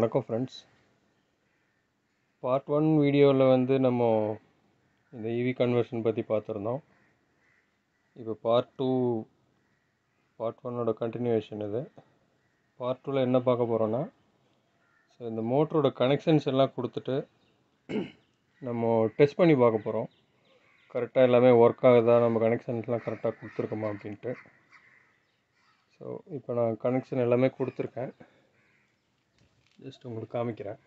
வணக்கம் friends part one வீடியோவில் வந்து நம்ம இந்த இவி கன்வர்ஷன் பற்றி பார்த்துருந்தோம் இப்போ பார்ட் டூ பார்ட் ஒன்னோட கண்டினியூவேஷன் இது பார்ட் டூவில் என்ன பார்க்க போகிறோன்னா ஸோ இந்த மோட்டரோட கனெக்ஷன்ஸ் எல்லாம் கொடுத்துட்டு நம்ம டெஸ்ட் பண்ணி பார்க்க போகிறோம் கரெக்டாக எல்லாமே ஒர்க் ஆகுதா நம்ம கனெக்ஷன்ஸ்லாம் கரெக்டாக கொடுத்துருக்கோமா அப்படின்ட்டு ஸோ இப்போ நான் கனெக்ஷன் எல்லாமே கொடுத்துருக்கேன் ஜஸ்ட் உங்களுக்கு காமிக்கிறேன்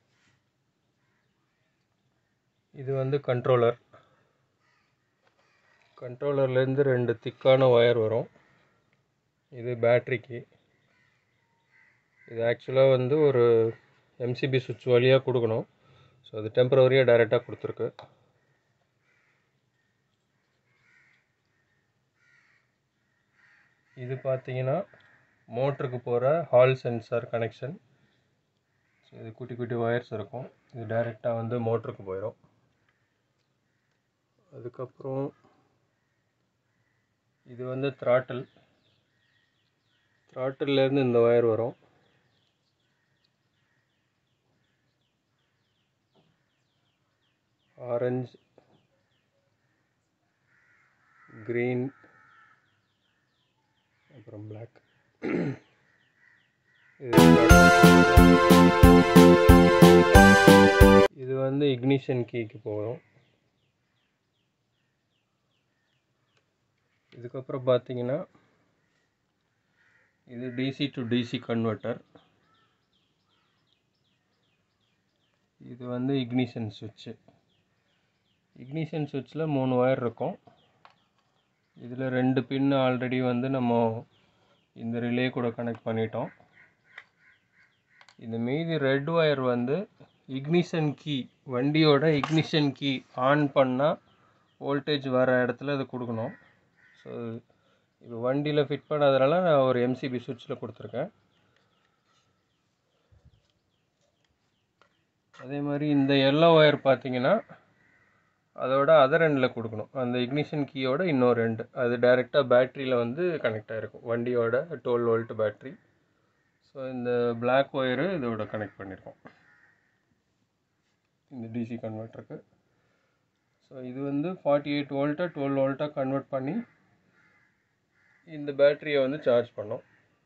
இது வந்து கண்ட்ரோலர் கண்ட்ரோலர்லேருந்து ரெண்டு திக்கான ஒயர் வரும் இது பேட்ரிக்கு இது ஆக்சுவலாக வந்து ஒரு எம்சிபி சுவிட்ச் வழியாக கொடுக்கணும் ஸோ அது டெம்பரவரியாக டைரெக்டாக கொடுத்துருக்கு இது பார்த்தீங்கன்னா மோட்டருக்கு போகிற ஹால் சென்சார் கனெக்ஷன் ஸோ இது குட்டி குட்டி ஒயர்ஸ் இருக்கும் இது டைரெக்டாக வந்து மோட்டருக்கு போயிடும் அதுக்கப்புறம் இது வந்து த்ராட்டில் த்ராட்டில்லேருந்து இந்த ஒயர் வரும் ஆரஞ்சு க்ரீன் அப்புறம் பிளாக் இது வந்து இக்னிஷன் கீக்கு போகும் இதுக்கப்புறம் பார்த்தீங்கன்னா இது டிசி டு டிசி கன்வெர்ட்டர் இது வந்து இக்னிஷன் சுவிட்சு இக்னிஷன் சுவிட்சில் மூணு ஒயர் இருக்கும் இதில் ரெண்டு பின் ஆல்ரெடி வந்து நம்ம இந்த ரிலே கூட கனெக்ட் பண்ணிட்டோம் இந்த மீதி ரெட் ஒயர் வந்து இக்னிஷன் கீ வண்டியோட இக்னிஷன் கீ ஆன் பண்ணால் வோல்டேஜ் வர இடத்துல அது கொடுக்கணும் ஸோ இப்போ வண்டியில் ஃபிட் பண்ணாதனால நான் ஒரு எம்சிபி சுவிட்சில் கொடுத்துருக்கேன் அதே மாதிரி இந்த எல்லோ ஒயர் பார்த்தீங்கன்னா அதோட அதர் எண்டில் கொடுக்கணும் அந்த இக்னிஷன் கீயோட இன்னொரு ரெண்டு அது டைரெக்டாக பேட்ரியில் வந்து கனெக்ட் ஆகிருக்கும் வண்டியோட டுவெல் வோல்ட் பேட்ரி ஸோ இந்த பிளாக் ஒயரு இதோட கனெக்ட் பண்ணியிருக்கோம் இந்த டிசி கன்வெர்ட்டருக்கு ஸோ இது வந்து ஃபார்ட்டி எயிட் வோல்ட்டை டுவெல் வோல்ட்டாக கன்வெர்ட் பண்ணி இந்த பேட்டரியை வந்து சார்ஜ் பண்ணோம்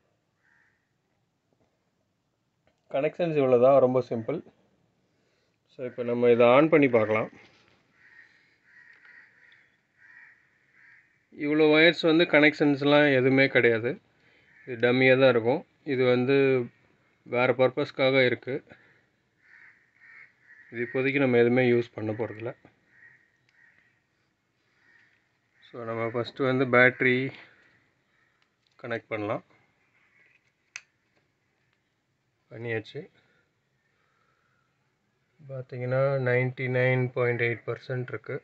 கனெக்ஷன்ஸ் இவ்வளோ தான் ரொம்ப சிம்பிள் ஸோ இப்போ நம்ம இதை ஆன் பண்ணி பார்க்கலாம் இவ்வளோ ஒயர்ஸ் வந்து கனெக்ஷன்ஸ்லாம் எதுவுமே கிடையாது இது டம்மியாக தான் இருக்கும் இது வந்து வேறு பர்பஸ்க்காக இருக்குது இது இப்போதைக்கு நம்ம எதுவுமே யூஸ் பண்ண போகிறதில்ல ஸோ நம்ம ஃபஸ்ட்டு வந்து பேட்ரி கனெக்ட் பண்ணலாம் பண்ணியாச்சு பார்த்தீங்கன்னா ninety nine point eight percent இருக்குது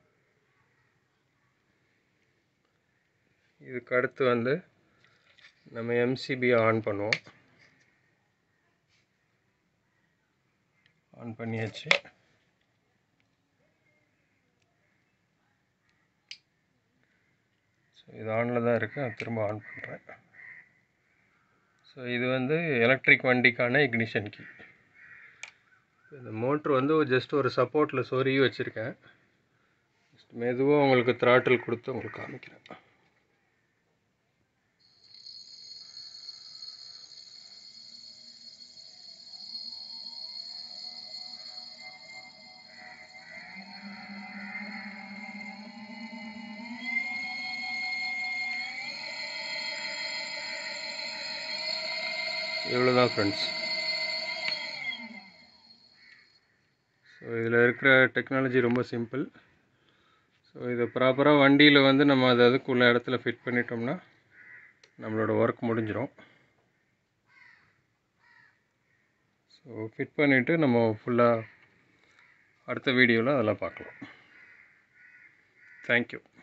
இதுக்கு அடுத்து வந்து நம்ம எம்சிபி ஆன் பண்ணுவோம் ஆன் பண்ணியாச்சு ஸோ இது ஆனில் தான் இருக்குது நான் திரும்ப ஆன் பண்ணுறேன் ஸோ இது வந்து எலக்ட்ரிக் வண்டிக்கான இக்னிஷன் கீ இந்த மோட்ரு வந்து ஜஸ்ட் ஒரு சப்போர்ட்டில் சொருகி வச்சுருக்கேன் மெதுவாக உங்களுக்கு த்ராட்டில் கொடுத்து உங்களுக்கு காமிக்கிறேன் இவ்வளோ தான் ஃப்ரெண்ட்ஸ் ஸோ இதில் இருக்கிற டெக்னாலஜி ரொம்ப சிம்பிள் ஸோ இதை ப்ராப்பராக வண்டியில் வந்து நம்ம அது அதுக்குள்ள இடத்துல ஃபிட் பண்ணிட்டோம்னா நம்மளோட ஒர்க் முடிஞ்சிடும் ஸோ ஃபிட் பண்ணிவிட்டு நம்ம ஃபுல்லாக அடுத்த வீடியோவில் அதெல்லாம் பார்க்கலாம் தேங்க்யூ